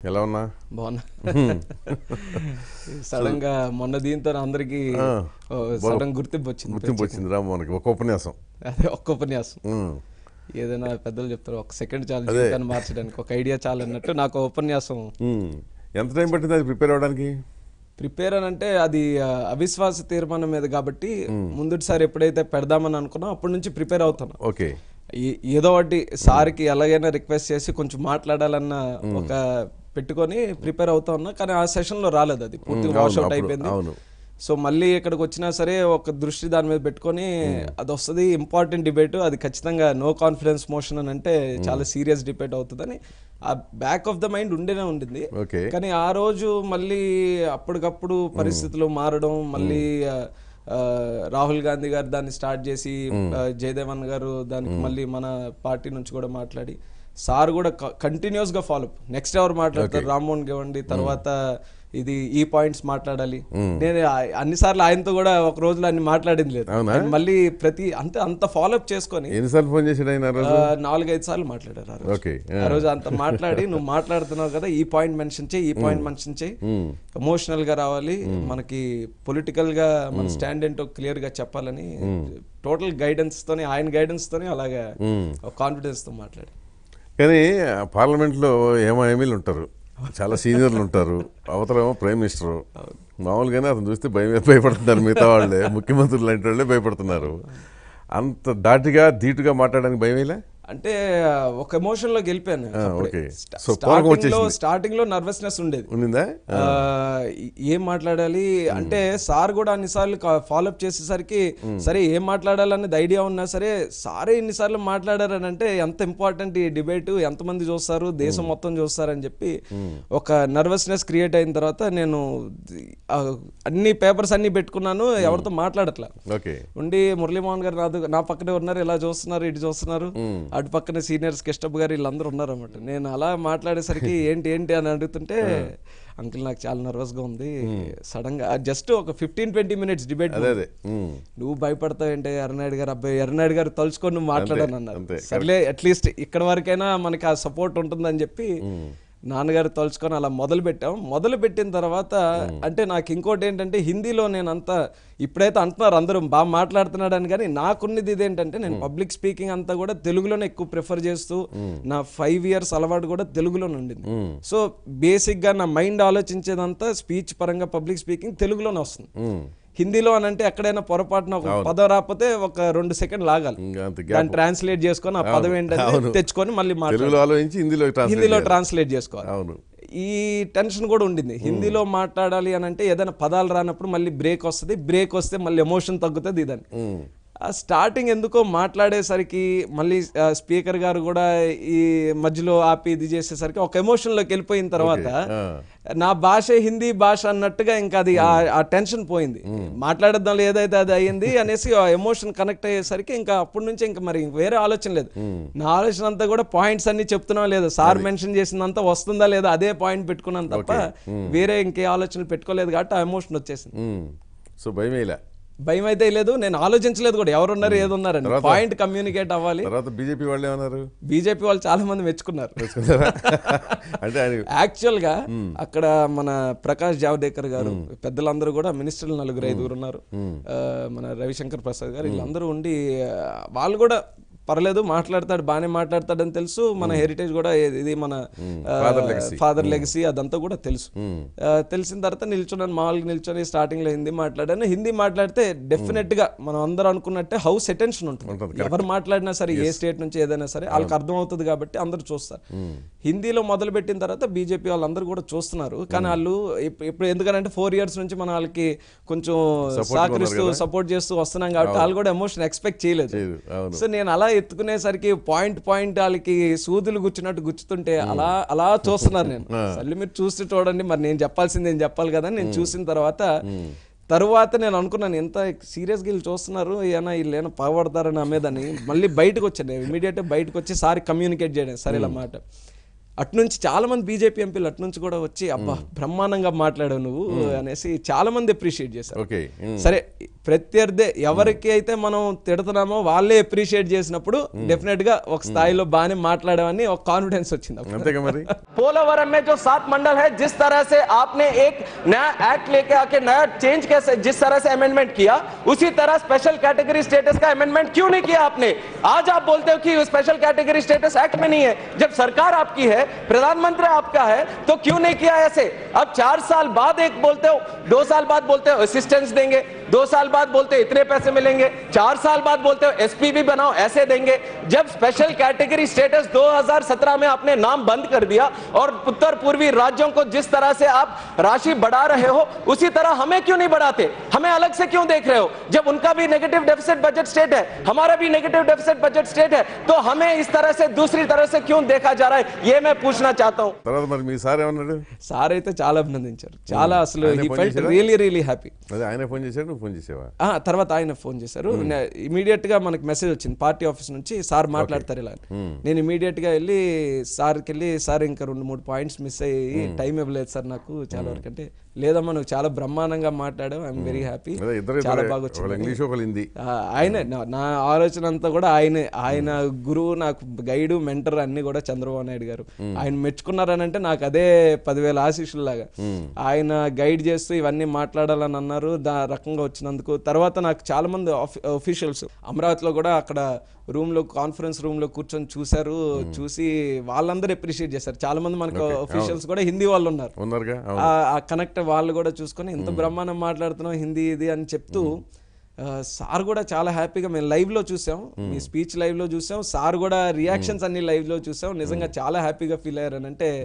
ఎలా ఉన్నా బాగున్నా సడన్ గా మొన్న దీంతో అందరికి ఆ. సడన్ గుర్తింపు వచ్చింది గుర్తింపు వచ్చింది రా మనకి ఒక ఉపన్యాసం అదే ఒక్క ఉపన్యాసం ఉమ్. ఏదైనా పెద్దలు చెప్తారు ఒక సెకండ్ చాలు అదే. జీవితాన్ని మార్చడానికి ఒక ఐడియా చాలు అన్నట్టు నాకు ఒక ఉపన్యాసం ఉమ్. ఎంత టైం పట్టింది అది ప్రిపేర్ అవ్వడానికి ప్రిపేర్ అని అంటే అది ఆ, అవిశ్వాస తీర్మానం మీద కాబట్టి ముందుటిసారి ఎప్పుడైతే పెడదామని అనుకున్నా అప్పటి నుంచి ప్రిపేర్ అవుతున్నా ఓకే ఈ- ఏదో ఒకటి సార్కి ఎలాగైనా రిక్వెస్ట్ చేసి కొంచెం మాట్లాడాలన్న ఒక పెట్టుకొని ప్రిపేర్ అవుతా ఉన్నా కానీ ఆ సెషన్ లో రాలేదు అది పూర్తిగా అవును, వాష్ అవుట్ అప్పుడు- అయిపోయింది అవును. సో మళ్ళీ ఇక్కడికి వచ్చినా సరే ఒక దృష్టి దాని మీద పెట్టుకొని అది వస్తుంది ఇంపార్టెంట్ డిబేట్ అది ఖచ్చితంగా నో కాన్ఫిడెన్స్ మోషన్ అని అంటే చాలా సీరియస్ డిబేట్ అవుతుందని ఆ బ్యాక్ ఆఫ్ ద మైండ్ ఉండేనే ఉండింది ఓకే కానీ ఆ రోజు మళ్ళీ అప్పటికప్పుడు పరిస్థితులు మారడం మళ్ళీ ఆ, ఆ, రాహుల్ గాంధీ గారు దాన్ని స్టార్ట్ చేసి ఆ, జయదేవన్ గారు దానికి మళ్ళీ మన పార్టీ నుంచి కూడా మాట్లాడి సార్ కూడా కంటిన్యూస్ గా ఫాలో నెక్స్ట్ ఎవరు మాట్లాడతారు రామ్మోహన్ గవండి తర్వాత ఇది ఈ పాయింట్స్ మాట్లాడాలి నేను ఆ- అన్నిసార్లు ఆయనతో కూడా ఒక రోజులో అన్ని మాట్లాడింది లేదు అవునా? ఆయన మళ్ళీ ప్రతి అంత అంత ఫాలోఅప్ చేసుకొని ఎన్నిసార్లు ఫోన్ చేసాడు ఆయన ఆ రోజు ఆ, నాలుగైదు సార్లు మాట్లాడారు ఆ రోజు. ఓకే ఆ రోజు అంత మాట్లాడి నువ్వు మాట్లాడుతున్నావు కదా ఈ పాయింట్ మెన్షన్ చేయి ఈ పాయింట్ మెన్షన్ చేయి ఎమోషనల్ గా రావాలి మనకి పొలిటికల్ గా మన స్టాండ్ ఏంటో క్లియర్ గా చెప్పాలని టోటల్ గైడెన్స్ తోని ఆయన గైడెన్స్ తోని అలాగా కాన్ఫిడెన్స్ తో మాట్లాడి కానీ పార్లమెంట్లో ఏమో ఎమ్మెల్యేలు ఉంటారు చాలా సీనియర్లు ఉంటారు అవతలేమో ప్రైమ్ మినిస్టర్ మామూలుగానే అతను చూస్తే భయం భయపడుతున్నారు మిగతా వాళ్ళే ముఖ్యమంత్రులు లాంటి వాళ్ళే భయపడుతున్నారు అంత దాటిగా ధీటుగా మాట్లాడడానికి భయమేలా అంటే ఆ, ఒక ఎమోషన్ లోకి వెళ్ళిపోయాను ఆ, అప్పుడే. ఓకే. స్టా- సో కోపం స్టార్టింగ్ లో వచ్చేసింది. స్టార్టింగ్ లో నర్వస్నెస్ ఉండేది ఉన్నిందా ఆ, ఏం మాట్లాడాలి అంటే సార్ కూడా అన్నిసార్లు ఫాలోఅప్ చేసేసరికి సరే ఏం మాట్లాడాలనేది ఐడియా ఉన్నా సరే సారే ఇన్నిసార్లు మాట్లాడారని అంటే ఎంత ఇంపార్టెంట్ ఈ డిబేట్ ఎంతమంది చూస్తారు దేశం మొత్తం చూస్తారని చెప్పి ఒక నర్వస్నెస్ క్రియేట్ అయిన తర్వాత నేను ఆ, అన్ని పేపర్స్ అన్ని పెట్టుకున్నాను ఎవరితో మాట్లాడట్లా ఓకే ఉండి మురళీమోహన్ గారు నాదు నా పక్కనే ఉన్నారు ఇలా చూస్తున్నారు ఇటు చూస్తున్నారు అటు పక్కనే సీనియర్స్ కిష్టప్ గారు వీళ్ళందరూ ఉన్నారు అనమాట నేను అలా మాట్లాడేసరికి ఏంటి ఏంటి అని అడుగుతుంటే అంకుల్ నాకు చాలా నర్వస్ గా ఉంది సడన్ గా జస్ట్ ఒక ఫిఫ్టీన్ ట్వంటీ మినిట్స్ డిబేట్ అదే అదే ఉమ్. నువ్వు భయపడతావు ఏంటి ఎర్రనాయుడు గారు అబ్బాయి ఎర్రనాయుడు గారు తలుచుకొని నువ్వు మాట్లాడాను అన్నారు అంతే, సర్లే అట్లీస్ట్ ఇక్కడ వరకైనా మనకి ఆ సపోర్ట్ ఉంటుందని చెప్పి నాన్నగారు తలుచుకొని అలా మొదలు పెట్టాం మొదలు పెట్టిన తర్వాత అంటే నాకు ఇంకోటి ఏంటంటే హిందీలో నేను అంత ఇప్పుడైతే అంటున్నారు అందరూ బాగా మాట్లాడుతున్నాడు అని కానీ నాకున్నది ఇదేంటంటే నేను పబ్లిక్ స్పీకింగ్ అంతా కూడా తెలుగులోనే ఎక్కువ ప్రిఫర్ చేస్తూ నా ఫైవ్ ఇయర్స్ అలవాటు కూడా తెలుగులోనే ఉండింది సో బేసిక్ గా నా మైండ్ ఆలోచించేదంతా స్పీచ్ పరంగా పబ్లిక్ స్పీకింగ్ తెలుగులోనే వస్తుంది ఉమ్. హిందీలో అని అంటే ఎక్కడైనా పొరపాటున ఒక పదం రాకపోతే ఒక రెండు సెకండ్ లాగాలి ఇంకా అంత దాన్ని ట్రాన్స్లేట్ చేసుకొని ఆ పదం ఏంటంటే తెచ్చుకొని మళ్ళీ మాట్లాడాలి తెలుగులో ఆలోచించి హిందీలో ట్రాన్స్లేట్ హిందీలో ట్రాన్స్లేట్ చేసుకోవాలి అవును ఈ టెన్షన్ కూడా ఉండింది హిందీలో మాట్లాడాలి అని అంటే ఏదైనా పదాలు రానప్పుడు మళ్ళీ బ్రేక్ వస్తుంది బ్రేక్ వస్తే మళ్ళీ ఎమోషన్ తగ్గుతుంది ఇదని ఉమ్. ఆ స్టార్టింగ్ ఎందుకో మాట్లాడేసరికి మళ్ళీ స్పీకర్ గారు కూడా ఈ మధ్యలో ఆపి ఇది చేసేసరికి ఒక ఎమోషన్లోకి వెళ్ళిపోయిన తర్వాత ఆ. నా భాష హిందీ భాష అన్నట్టుగా ఇంకా అది ఆ- ఆ టెన్షన్ పోయింది మాట్లాడద్దాం ఏదైతే అది అయ్యింది అనేసి ఆ ఎమోషన్ కనెక్ట్ అయ్యేసరికి ఇంకా అప్పటి నుంచి ఇంకా మరి వేరే ఆలోచన లేదు నా ఆలోచన అంతా కూడా పాయింట్స్ అన్ని చెప్తున్నా లేదా సార్ మెన్షన్ చేసిందంతా వస్తుందా లేదా అదే పాయింట్ పెట్టుకున్నాను తప్ప వేరే ఇంకే ఆలోచనలు పెట్టుకోలేదు కాబట్టి ఆ ఎమోషన్ వచ్చేసింది ఉమ్. సో భయమేలా భయం అయితే లేదు నేను ఆలోచించలేదు కూడా ఎవరున్నారు ఏదున్నారని పాయింట్ కమ్యూనికేట్ అవ్వాలి తర్వాత బీజేపీ వాళ్ళు ఏమన్నారు బీజేపీ వాళ్ళు చాలా మంది మెచ్చుకున్నారు తెలుసుకున్నారా? అంటే ఆయన యాక్చువల్ గా అక్కడ మన ప్రకాష్ జావడేకర్ గారు పెద్దలందరూ కూడా మినిస్టర్లు నలుగురు ఐదుగురు ఉన్నారు ఆ, మన రవిశంకర్ ప్రసాద్ గారు వీళ్ళందరూ ఉండి ఆ, వాళ్ళు కూడా పర్లేదు మాట్లాడతాడు బాగానే మాట్లాడతాడని తెలుసు మన హెరిటేజ్ కూడా ఇది- ఇది మన Father legacy. ఫాదర్ లెగసీ అదంతా కూడా తెలుసు ఆ, తెలిసిన తర్వాత నిల్చున్నాను మామూలుగా నిల్చొని స్టార్టింగ్ లో హిందీ మాట్లాడాను హిందీ మాట్లాడితే డెఫినెట్ గా మనం అందరూ అనుకున్నట్టే హౌస్ అటెన్షన్ ఉంటుంది ఎవరు మాట్లాడినా సరే ఏ స్టేట్ నుంచి ఏదైనా సరే వాళ్ళకి అర్థం అవుతుంది కాబట్టి అందరూ చూస్తారు హిందీలో మొదలు పెట్టిన తర్వాత బీజేపీ వాళ్ళందరూ కూడా చూస్తున్నారు కానీ వాళ్ళు ఇప్- ఇప్పుడు ఎందుకంటే ఫోర్ ఇయర్స్ నుంచి మన వాళ్ళకి కొంచెం సహకరిస్తూ సపోర్ట్ చేస్తూ వస్తున్నాం కాబట్టి వాళ్ళు కూడా ఎమోషన్ ఎక్స్పెక్ట్ చేయలేదు చేయదు. అవును సో నేను అలా ఎత్తుకునేసరికి పాయింట్ పాయింట్ వాళ్ళకి సూదులు గుచ్చినట్టు గుచ్చుతుంటే అలా అలా చూస్తున్నారు నేను సరే మీరు చూసి చూడండి మరి నేను చెప్పాల్సింది నేను చెప్పాలి కదా అని నేను చూసిన తర్వాత తరువాత నేను అనుకున్నాను ఎంత సీరియస్గా వీళ్ళు చూస్తున్నారు ఏమైనా వీళ్ళు ఏమైనా పగబడతారు నా మీదని మళ్ళీ బయటకు వచ్చాను నేను ఇమీడియట్ బయటకు వచ్చి సారి కమ్యూనికేట్ చేయడం సరే ఇలా మాట అట్నుంచి చాలా మంది బీజేపీ ఎంపీలు అట్నుంచి కూడా వచ్చి అబ్బా బ్రహ్మాండంగా మాట్లాడావు నువ్వు అనేసి చాలా మంది అప్రిషియేట్ చేశారు ఓకే ఉమ్. సరే ప్రత్యర్థి ఎవరికి అయితే మనం తిడుతున్నామో వాళ్ళే అప్రిషియేట్ చేసినప్పుడు డెఫినెట్ గా ఒక స్థాయిలో బాగానే మాట్లాడామని ఒక కాన్ఫిడెన్స్ వచ్చింది అప్పుడు. అంతేగా మరి पोलावरम में जो सात मंडल है जिस तरह से आपने एक नया एक्ट लेके आके नया चेंज कैसे जिस तरह से अमेंडमेंट किया उसी तरह स्पेशल कैटेगरी स्टेटस का अमेंडमेंट क्यों नहीं किया आपने आज आप बोलते हो कि स्पेशल कैटेगरी स्टेटस एक्ट में नहीं है जब सरकार आपकी है प्रधानमंत्री आपका है तो क्यों नहीं किया ऐसे अब चार साल बाद एक बोलते हो दो साल बाद बोलते हो असिस्टेंस देंगे दो साल बाद बोलते हो इतने पैसे मिलेंगे चार साल बाद बोलते हो एसपी भी बनाओ ऐसे देंगे जब स्पेशल कैटेगरी स्टेटस 2017 में आपने नाम बंद कर दिया और उत्तर पूर्वी राज्यों को जिस तरह से आप राशि बढ़ा रहे हो उसी तरह हमें क्यों नहीं बढ़ाते हमें अलग से क्यों देख रहे हो जब उनका भी नेगेटिव डेफिसिट बजट स्टेट है हमारा भी नेगेटिव डेफिसिट बजट स्टेट है तो हमें इस तरह से दूसरी तरह से क्यों देखा जा रहा है ये मैं पूछना चाहता हूं తర్వాత మరి మీ సార్ ఏమన్నాడు సార్ అయితే చాలా అభినందించారు చాలా అసలు ఆయన హీ ఫోన్ ఫెల్ట్ చేశారా? రియలీ రియలీ హ్యాపీ అదే ఆయన ఫోన్ చేశాడు నువ్వు ఫోన్ చేసావా ఆ, తర్వాత ఆయన ఫోన్ చేశారు ఇమీడియట్ గా మనకి మెసేజ్ వచ్చింది పార్టీ ఆఫీస్ నుంచి సార్ మాట్లాడతారు ఇలా అని. నేను ఇమీడియట్ గా వెళ్ళి సార్కి వెళ్ళి సార్ ఇంకా రెండు మూడు పాయింట్స్ మిస్ అయ్యి టైం ఇవ్వలేదు సార్ నాకు చాలా వరకు అంటే లేదమ్మా నువ్వు చాలా బ్రహ్మాండంగా మాట్లాడావు ఐఎమ్ వెరీ హ్యాపీ అదే ఇద్దరు చాలా ఇద్దరే. బాగా ఒకళ్ళు వచ్చింది ఇంగ్లీష్ ఒకళ్ళు హిందీ ఆ, ఆయనే నా- నా ఆలోచన అంతా కూడా ఆయనే ఆయన గురువు నాకు గైడు మెంటర్ అన్ని కూడా చంద్రబాబు నాయుడు గారు ఆయన మెచ్చుకున్నారనంటే నాకు అదే పదివేల ఆశీస్సులాగా ఆయన గైడ్ చేస్తూ ఇవన్నీ మాట్లాడాలని అన్నారు దా రకంగా వచ్చినందుకు తర్వాత నాకు చాలా మంది అఫీషియల్స్ అమరావతిలో కూడా అక్కడ రూమ్ లో కాన్ఫరెన్స్ రూమ్ లో కూర్చొని చూశారు చూసి వాళ్ళందరూ అప్రిషియేట్ చేశారు చాలా మంది మనకు అఫీషియల్స్ కూడా హిందీ వాళ్ళు ఉన్నారు ఉన్నారుగా అవును. ఆ కనెక్ట్ వాళ్ళు కూడా చూసుకొని ఇంత బ్రహ్మాండం మాట్లాడుతున్నాం హిందీ ఇది అని చెప్తూ ఆ, సార్ కూడా చాలా హ్యాపీగా మేము లైవ్ లో చూసాం మీ స్పీచ్ లైవ్ లో చూసాం సార్ కూడా రియాక్షన్స్ అన్ని లైవ్ లో చూసాం నిజంగా చాలా హ్యాపీగా ఫీల్ అయ్యారు అని అంటే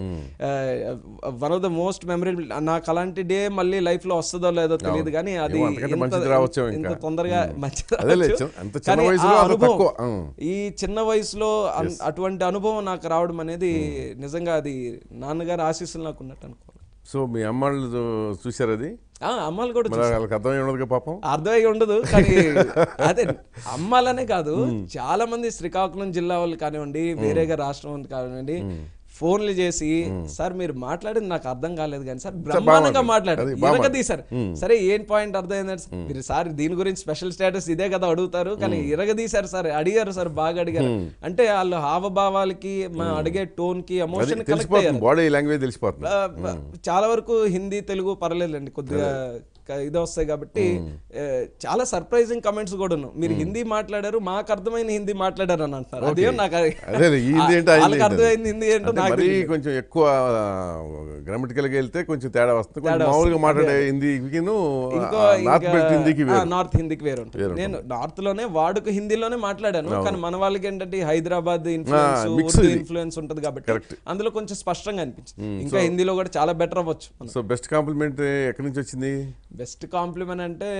one of the most memorable నాకు అలాంటి డే మళ్ళీ లైఫ్ లో వస్తుందో లేదో తెలియదు కానీ అది ఏమో అంతకంటే ఇంత- మంచిది రావచ్చేమో ఇంత ఇంకా. తొందరగా మంచిది అదేలే, రావచ్చు. చిన్న- అంత చిన్న కానీ వయసులో ఆ అంత అనుభవం, తక్కువ. ఉం. ఈ చిన్న వయసులో అన్- అటువంటి అనుభవం నాకు రావడం అనేది నిజంగా అది నాన్నగారు ఆశీస్సులు నాకు ఉన్నట్టు అనుకోవాలి సో మీ అమ్మాళ్ళు చూసారు అది ఆ, అమ్మాయిలు కూడా మరి వాళ్ళకి అర్థమై ఉండదుగా పాపం అర్థమై ఉండదు కానీ అదే అమ్మాలనే కాదు చాలా మంది శ్రీకాకుళం జిల్లా వాళ్ళు కానివ్వండి వేరేగా రాష్ట్రం వాళ్ళు కానివ్వండి ఫోన్లు చేసి సార్ మీరు మాట్లాడింది నాకు అర్థం కాలేదు కానీ సార్ బ్రహ్మాండంగా బాగుంది. మాట్లాడారు అది బాగుంది. ఇరగదీశారు సరే ఏం పాయింట్ అర్థమైందంటే మీరు సార్ దీని గురించి స్పెషల్ స్టేటస్ ఇదే కదా అడుగుతారు కానీ ఇరగదీశారు సార్ అడిగారు సార్ బాగా అడిగారు అంటే వాళ్ళు హావభావాలకి మా అడిగే టోన్ కి అది ఎమోషన్ కనెక్ట్ తెలిసిపోతుంది అయ్యారు బాడీ లాంగ్వేజ్ తెలిసిపోతుంది ఆ, బ- చాలా వరకు హిందీ తెలుగు పర్లేదులేండి కొద్దిగా క- ఇది వస్తాయి కాబట్టి ఏ, చాలా సర్ప్రైజింగ్ కమెంట్స్ కూడా ఉన్నాయి మీరు హిందీ మాట్లాడారు మాకు అర్థమైన హిందీ మాట్లాడారు అని అంటున్నారు అదే నాకు అది- అదే ఈ హిందీ ఏంటో ఆయన వాళ్ళకి ఏంటో. అర్థమైంది హిందీ ఏంటో అంటే నాకు మరీ తెలియదు. కొంచెం ఎక్కువ గ్రామటికల్ గా వెళ్తే కొంచెం తేడా వస్తుంది కొంచెం మామూలుగా మాట్లాడే హిందీకిను ఇంకో నార్త్ బెల్ట్ హిందీకి వేరు నార్త్ హిందీకి వేరు ఉంటుంది నేను నార్త్ లోనే వాడుక హిందీలోనే మాట్లాడాను కానీ మన వాళ్ళకి ఏంటంటే ఈ హైదరాబాద్ ఇన్ఫ్లుయెన్స్ mix ఉర్దూ ఇది. ఇన్ఫ్లుయెన్స్ ఉంటుంది కాబట్టి Correct. అందులో కొంచెం స్పష్టంగా అనిపించింది ఇంకా హిందీలో కూడా చాలా బెటర్ అవ్వచ్చు మనం సో బెస్ట్ కాంప్లిమెంట్ ఎక్కడి నుంచి వచ్చింది బెస్ట్ కాంప్లిమెంట్ అంటే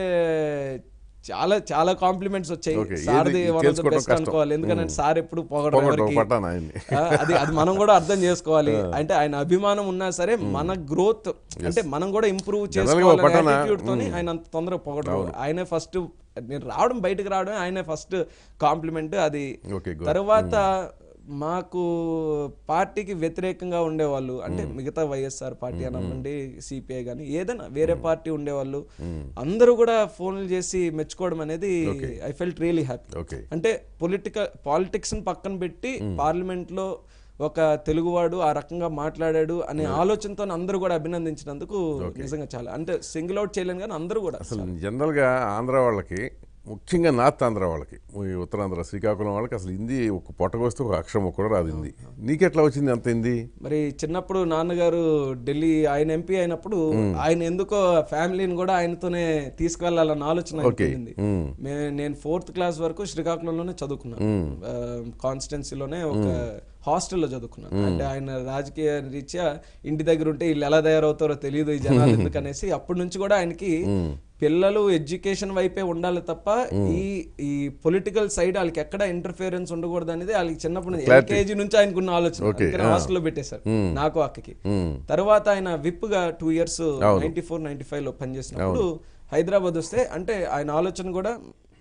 చాలా చాలా కాంప్లిమెంట్స్ వచ్చాయి Okay, ఏది సార్ది వన్ ఆఫ్ ద తెలుసుకోవడం బెస్ట్ కష్టం. అనుకోవాలి ఎందుకంటే సార్ ఎప్పుడు పొగడరు పొగడరు, ఎవరికి. పట్టాను ఆయన్ని. ఆ, అది అది మనం కూడా అర్థం చేసుకోవాలి అంటే ఆయన అభిమానం ఉన్నా సరే మన గ్రోత్ అంటే మనం కూడా ఇంప్రూవ్ General గా చేసుకోవాలి పట్టాన, attitude తోని ఆయన అంత తొందరగా పొగడరు ఆయనే ఫస్ట్ నేను రావడం బయటకు రావడం ఆయనే ఫస్ట్ కాంప్లిమెంట్ అది Okay, good. తర్వాత మాకు పార్టీకి వ్యతిరేకంగా ఉండేవాళ్ళు అంటే మిగతా వైఎస్ఆర్ పార్టీ అనండి సిపిఐ కానీ ఏదైనా వేరే పార్టీ ఉండేవాళ్ళు అందరూ కూడా ఫోన్లు చేసి మెచ్చుకోవడం అనేది I felt really happy okay అంటే పొలిటికల్ పాలిటిక్స్ పక్కన పెట్టి పార్లమెంట్ లో ఒక తెలుగువాడు ఆ రకంగా మాట్లాడాడు అనే ఆలోచనతో అందరూ కూడా అభినందించినందుకు నిజంగా చాలా అంటే సింగిల్ అవుట్ చేయలేను కానీ అందరూ కూడా అసలు జనరల్గా ఆంధ్ర వాళ్ళకి ముఖ్యంగా నార్త్ ఆంధ్ర వాళ్ళకి ఈ ఉత్తరాంధ్ర శ్రీకాకుళం వాళ్ళకి అసలు హిందీ ఒక పొట్టకొస్తే ఒక అక్షరం కూడా రాదు హిందీ నీకెట్లా వచ్చింది అంత హిందీ మరి చిన్నప్పుడు నాన్నగారు ఢిల్లీ ఆయన ఎంపీ అయినప్పుడు ఆయన ఎందుకో ఫ్యామిలీని కూడా ఆయనతోనే తీసుకువెళ్ళాలన్న ఆలోచన ఆయనకు Okay. ఉండింది. Mm. మే- నేను ఫోర్త్ క్లాస్ వరకు శ్రీకాకుళంలోనే చదువుకున్నాను కాన్స్టిట్యున్సీలోనే ఒక హాస్టల్లో చదువుకున్నాను అంటే ఆయన రాజకీయ రీత్యా ఇంటి దగ్గర ఉంటే వీళ్ళు ఎలా తయారవుతారో తెలియదు ఈ జనాలు ఎందుకనేసి అప్పటి నుంచి కూడా ఆయనకి పిల్లలు ఎడ్యుకేషన్ వైపే ఉండాలి తప్ప ఈ ఈ పొలిటికల్ సైడ్ వాళ్ళకి ఎక్కడ ఇంటర్ఫియరెన్స్ ఉండకూడదు అనేది వాళ్ళకి చిన్నప్పటి నుంచి ఎల్కేజీ నుంచి ఆయనకున్న ఆలోచన అందుకని హాస్టల్లో పెట్టేశారు నాకు అక్కకి తర్వాత ఆయన విప్ గా two years ninety four ninety five లో పనిచేసినప్పుడు హైదరాబాద్ వస్తే అంటే ఆయన ఆలోచన కూడా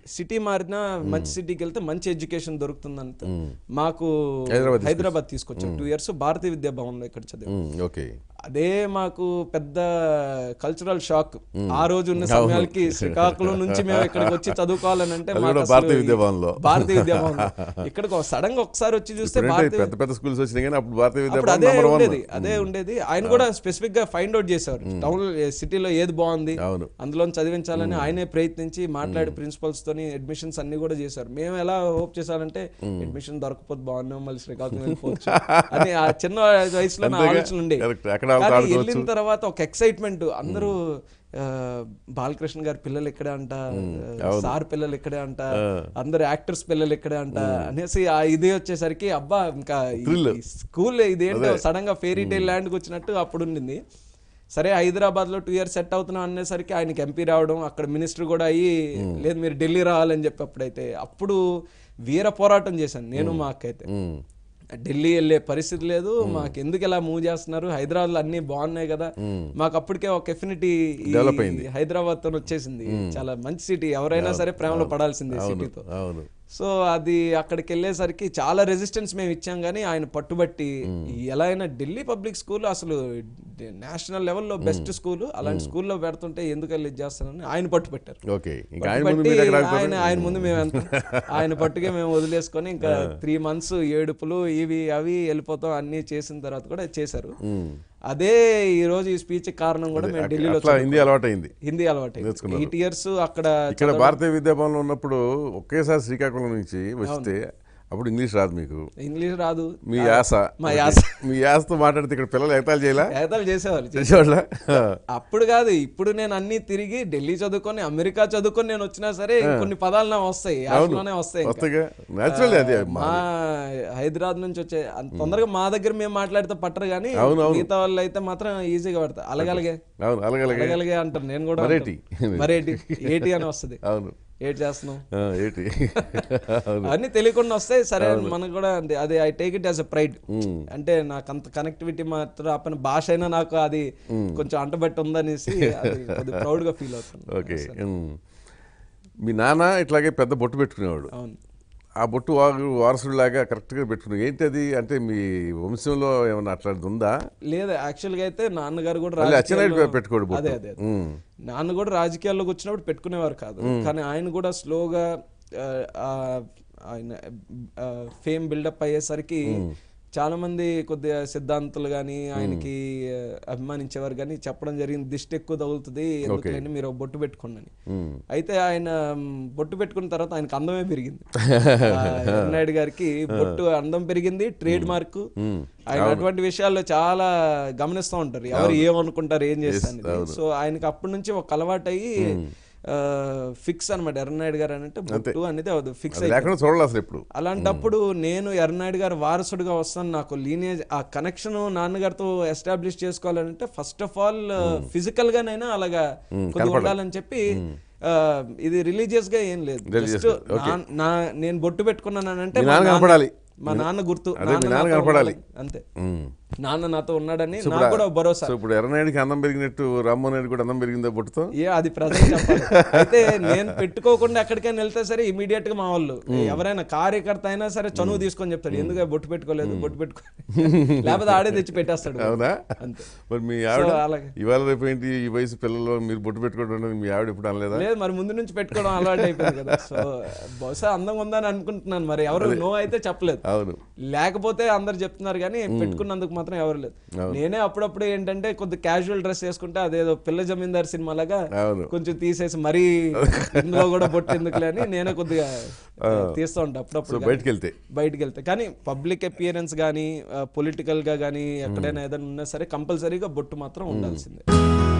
సిటీ మారినా మంచి సిటీకి వెళ్తే మంచి ఎడ్యుకేషన్ దొరుకుతుందంటే మాకు హైదరాబాద్ హైదరాబాద్ తీసుకొచ్చాం టూ ఇయర్స్ భారతీయ విద్యా భవన్లో ఇక్కడ చదివాం ఉమ్, ఓకే అదే మాకు పెద్ద కల్చరల్ షాక్ ఆ రోజు ఉన్న సమయాలకి శ్రీకాకుళం నుంచి మేము ఇక్కడికి వచ్చి చదువుకోవాలని అంటే అది మాకు కూడా అసలు భారతీయ విద్యా భవన్లో. భారతీయ విద్యా భవన్లో ఇక్కడికి సడన్ గా ఒకసారి వచ్చి చూస్తే ఇప్పుడంటే భారతీయ పెద్ద పెద్ద స్కూల్స్ వచ్చినాయి కానీ అప్పుడు భారతీయ విద్యా అప్పుడు భవన్ అదే నంబర్ వన్ ఉండేది అదే ఉండేది ఆయన కూడా స్పెసిఫిక్ గా ఫైండ్ అవుట్ చేశారు టౌన్ సిటీలో ఏది బాగుంది అవును. అందులో చదివించాలని ఆయనే ప్రయత్నించి మాట్లాడి ప్రిన్సిపల్స్ తోని అడ్మిషన్స్ అన్ని కూడా చేశారు మేము ఎలా హోప్ చేశారంటే అడ్మిషన్ దొరకపోతే బాగున్నాం మళ్ళీ శ్రీకాకుళం వెళ్ళిపోవచ్చు అని ఆ చిన్న వయసులో నా అంతేగా? ఆలోచన ఉండే Correct. ఎక్కడ వాళ్ళతో కానీ ఆడుకోవచ్చు. వెళ్ళిన తర్వాత ఒక ఎక్సైట్మెంట్ అందరూ ఆ, బాలకృష్ణ గారి పిల్లలు ఇక్కడే అంట సార్ పిల్లలు ఇక్కడే అంట అందరు యాక్టర్స్ పిల్లలు ఇక్కడే అంట అనేసి ఆ ఇది వచ్చేసరికి అబ్బా ఇంకా Thrill. స్కూల్ ఇదేంటో సడన్ గా ఫేరీ టైల్ ల్యాండ్కి వచ్చినట్టు అప్పుడు ఉండింది సరే హైదరాబాద్ లో టూ ఇయర్స్ సెట్ అవుతున్నాం అనేసరికి ఆయనకి ఎంపీ రావడం అక్కడ మినిస్టర్ కూడా అయ్యి లేదు మీరు ఢిల్లీ రావాలని చెప్పి అప్పుడైతే అప్పుడు వీర పోరాటం చేశాను నేను మా అక్క అయితే ఉమ్, ఢిల్లీ వెళ్ళే పరిస్థితి లేదు మాకు ఎందుకు ఇలా మూవ్ చేస్తున్నారు హైదరాబాద్ లో అన్ని బాగున్నాయి కదా మాకు అప్పటికే ఒక ఎఫినిటీ Develop అయింది. హైదరాబాద్ తో వచ్చేసింది చాలా మంచి సిటీ ఎవరైనా సరే ప్రేమలో పడాల్సిందే సిటీతో అవును సో అది అక్కడికి వెళ్ళేసరికి చాలా రెసిస్టెన్స్ మేము ఇచ్చాం కానీ ఆయన పట్టుబట్టి ఎలా అయినా ఢిల్లీ పబ్లిక్ స్కూల్ అసలు నేషనల్ లెవెల్లో బెస్ట్ స్కూల్ అలాంటి స్కూల్లో పెడుతుంటే ఎందుకు వెళ్ళి ఇది చేస్తానని ఆయన పట్టుబట్టారు ఓకే ఇంకా ఆయన ముందు పట్టుబట్టి మీరు ఎక్కడ ఆయన ఆగుతారు? ఆయన ముందు మేము వెళ్తాం ఆయన పట్టుకే మేము వదిలేసుకొని ఇంకా త్రీ మంత్స్ ఏడుపులు ఇవి అవి వెళ్ళిపోతాం అన్ని చేసిన తర్వాత కూడా చేశారు అదే ఈ రోజు ఈ స్పీచ్ కారణం కూడా మేము ఢిల్లీలో అట్లా హిందీ అలవాటైంది హిందీ అలవాటు ఎయిట్ ఇయర్స్ అక్కడ ఇక్కడ భారతీయ విద్యాభవన్లో ఉన్నప్పుడు ఒకేసారి శ్రీకాకుళం నుంచి వస్తే అప్పుడు ఇంగ్లీష్ రాదు మీకు ఇంగ్లీష్ రాదు మీ యాస మా యాస మీ యాసతో మాట్లాడితే ఇక్కడ పిల్లలు ఎగతాలు చేయలే ఎగతాళి చేసేవాళ్ళు చేసేవాళ్ళ అప్పుడు కాదు ఇప్పుడు నేను అన్ని తిరిగి ఢిల్లీ చదువుకొని అమెరికా చదువుకొని నేను వచ్చినా సరే కొన్ని పదాలు నా వస్తాయి యాసలోనే వస్తాయి ఇంకా. వస్తాయిగా న్యాచురల్ అదే మా హైదరాబాద్ నుంచి వచ్చే అంత తొందరగా మా దగ్గర మేము మాట్లాడితే పట్టరు కానీ అవును, అవును. మిగతా వాళ్ళు అయితే మాత్రం ఈజీగా పడతారు అలాగలగే అవును అలాగే అలాగలగే అంటారు నేను కూడా మరేటి. అంటాను. మరేటి ఏటి అని వస్తుంది అవును ఏటి చేస్తున్నాం ఆ, ఏంటి అవును అన్ని తెలియకుండా వస్తాయి సరే మనకు కూడా అంతే అది I take it as a pride అంటే నాకు అంత కనెక్టివిటీ మాత్రం అప్పని భాష అయినా నాకు అది కొంచెం అంటబట్టి ఉందనేసి అది కొద్దిగా ప్రౌడ్ గా ఫీల్ అవుతుంది ఓకే ఉమ్. మీ నాన్న ఇట్లాగే పెద్ద బొట్టు పెట్టుకునేవాడు అవును ఆ బొట్టు వారు వారసుడిలాగా కరెక్ట్గా పెట్టుకున్నాడు ఏంటి అది అంటే మీ వంశంలో ఏమన్నా అట్లాంటిది ఉందా లేదు యాక్చువల్ గా అయితే నాన్నగారు కూడా మళ్ళీ అచ్చెన్నాయుడు రాజకీయాల్లో- పెట్టుకోడు బొట్టు. అదే అదే అదే. ఉమ్. నాన్న కూడా రాజకీయాల్లోకి వచ్చినప్పుడు పెట్టుకునేవారు కాదు కానీ ఆయన కూడా స్లోగా ఆ, ఆ, ఆయన ఫేమ్ బిల్డప్ అయ్యేసరికి చాలా మంది కొద్దిగా సిద్ధాంతులు కానీ ఆయనకి ఆ, అభిమానించేవారు కానీ చెప్పడం జరిగింది దిష్టి ఎక్కువ తగులుతుంది ఎందుకులేని మీరు ఒక బొట్టు పెట్టుకోండి అని. అయితే ఆయన మ్, బొట్టు పెట్టుకున్న తర్వాత ఆయనకు అందమే పెరిగింది ఆ, ఎర్రనాయుడు గారికి బొట్టు అందం పెరిగింది ట్రేడ్ మార్క్ ఆయన అటువంటి విషయాల్లో చాలా గమనిస్తూ ఉంటారు ఎవరు ఏమనుకుంటారు ఏం చేస్తారు సో ఆయనకి అప్పటి నుంచి ఒక అలవాటు అయ్యి ఫిక్స్ అనమాట ఎర్రనాయుడు గారు అని అంటే బొట్టు అనేది ఫిక్స్ అది లేకుండా చూడాలి అసలు ఇప్పుడు అలాంటప్పుడు నేను ఎర్రనాయుడు గారు వారసుడిగా వస్తాను నాకు లీనేజ్ ఆ కనెక్షన్ నాన్నగారితో ఎస్టాబ్లిష్ చేసుకోవాలంటే ఫస్ట్ ఆఫ్ ఆల్ ఫిజికల్ గానైనా అలాగా కొద్దిగా ఉండాలని చెప్పి ఆ, ఇది రిలీజియస్ గా ఏం లేదు Religious Just గా, okay. నా- నా నేను బొట్టు పెట్టుకున్నానంటే మీ మా నాన్న నాన్న- కనపడాలి. మా నాన్న గుర్తు అదే, మీ నాన్న నాతో కనపడాలి. ఉన్నాడు. అంతే ఉమ్. నాన్న నాతో ఉన్నాడని సో నాకు ఇప్పుడు కూడా భరోసా సో ఇప్పుడు ఎర్రనాయుడికి అందం పెరిగినట్టు రామ్మోహన్ రెడ్డి కూడా అందం పెరిగిందా బొట్టుతో ఏ అది ప్రజలు చెప్పాలి అయితే నేను పెట్టుకోకుండా ఎక్కడికైనా వెళ్తే సరే ఇమీడియట్ గా మా వాళ్ళు ఎవరైనా కార్యకర్త అయినా సరే చనువు తీసుకొని చెప్తాడు ఎందుకు బొట్టు పెట్టుకోలేదు బొట్టు పెట్టుకో లేకపోతే ఆడే తెచ్చి పెట్టేస్తాడు అవునా అంతే మరి మీ ఆవిడ సో అలాగే. ఇవాళ రేపు ఏంటి ఈ వయసు పిల్లలు మీరు బొట్టు పెట్టుకోవడం అనేది మీ ఆవిడ ఇప్పుడు అనలేదా లేదు మరి ముందు నుంచి పెట్టుకోవడం అలవాటు అయిపోయింది కదా సో బహుశా అందంగా ఉందని అనుకుంటున్నాను మరి ఎవరు నో అయితే చెప్పలేదు అవును లేకపోతే అందరు చెప్తున్నారు కానీ పెట్టుకున్నందుకు మాత్రం ఎవరు లేదు నేనే అప్పుడప్పుడు ఏంటంటే కొద్ది క్యాజువల్ డ్రెస్ వేసుకుంటే అదేదో పిల్ల జమీందార్ సినిమా లాగా అవును. కొంచెం తీసేసి మరీ ఇందులో కూడా బొట్టు ఎందుకులే అని నేనే కొద్దిగా తీస్తూ ఉంటా సో అప్పుడప్పుడు బయటకు వెళ్తే బయటికి వెళ్తే కానీ పబ్లిక్ అపియరెన్స్ కానీ పొలిటికల్ గా కానీ ఎక్కడైనా ఏదైనా ఉన్నా సరే కంపల్సరీగా బొట్టు మాత్రం ఉండాల్సిందే